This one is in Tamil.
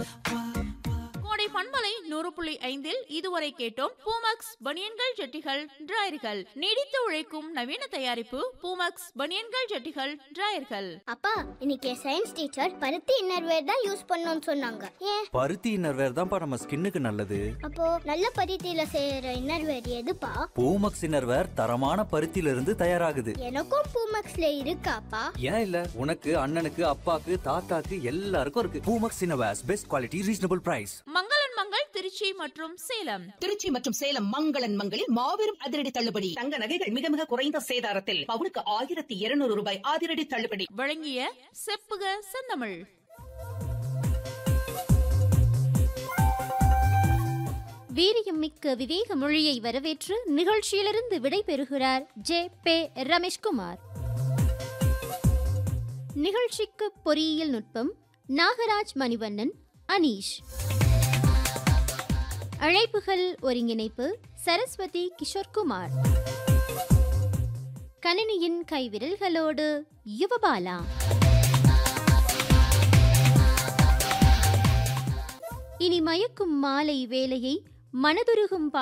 கோடை பண்பலை நூறு புள்ளி ஐந்தில் இதுவரை கேட்டோம் பூமக்ஸ் பனியன்கள் ஜட்டிகள் டிராயர்கள் நீடித்து உழைக்கும் நவீன தயாரிப்பு பூமக்ஸ் பனியன்கள் ஜட்டிகள் டிராயர்கள் அப்பா இன்னைக்கு சயின்ஸ் டீச்சர் பருத்தி இன்னர்வேர் தான் யூஸ் பண்ணணும்னு சொன்னாங்க ஏன் பருத்தி இன்னர்வேர் தான்ப்பா நம்ம ஸ்கின்னுக்கு நல்லது அப்போ நல்ல பருத்தியில செய்யற இன்னர்வேர் எதுப்பா பூமக்ஸ் இன்னர்வேர் தரமான பருத்தியில இருந்து தயாராகுது எனக்கும் பூமக்ஸ்ல இருக்காப்பா ஏன் இல்ல உனக்கு அண்ணனுக்கு அப்பாக்கு தாத்தாக்கு எல்லாருக்கும் இருக்கு Poomex innerwears best quality reasonable price மங்களன் மங்கள் திருச்சி மற்றும் சேலம் திருச்சி மற்றும் சேலம் மங்களன் மங்களில் மாபெரும் அதிரடி தள்ளுபடி தங்க நகைகள் மிக மிக குறைந்த சேதாரத்தில் பவுனுக்கு ஆயிரத்தி இருநூறு ரூபாய் அதிரடி தள்ளுபடி வழங்கிய செப்புக செந்தமிழ் வீரியம் மிக்க விவேக மொழியை வரவேற்று நிகழ்ச்சியிலிருந்து விடைபெறுகிறார் ஜே பே ரமேஷ்குமார் நிகழ்ச்சிக்கு பொறியியல் நுட்பம் நாகராஜ் மணிவண்ணன் அனீஷ் அழைப்புகள் ஒருங்கிணைப்பு சரஸ்வதி கிஷோர்குமார் கணினியின் கைவிரல்களோடு யுவபாலா இனி மயக்கும் மாலை வேளையை மனதுருகும்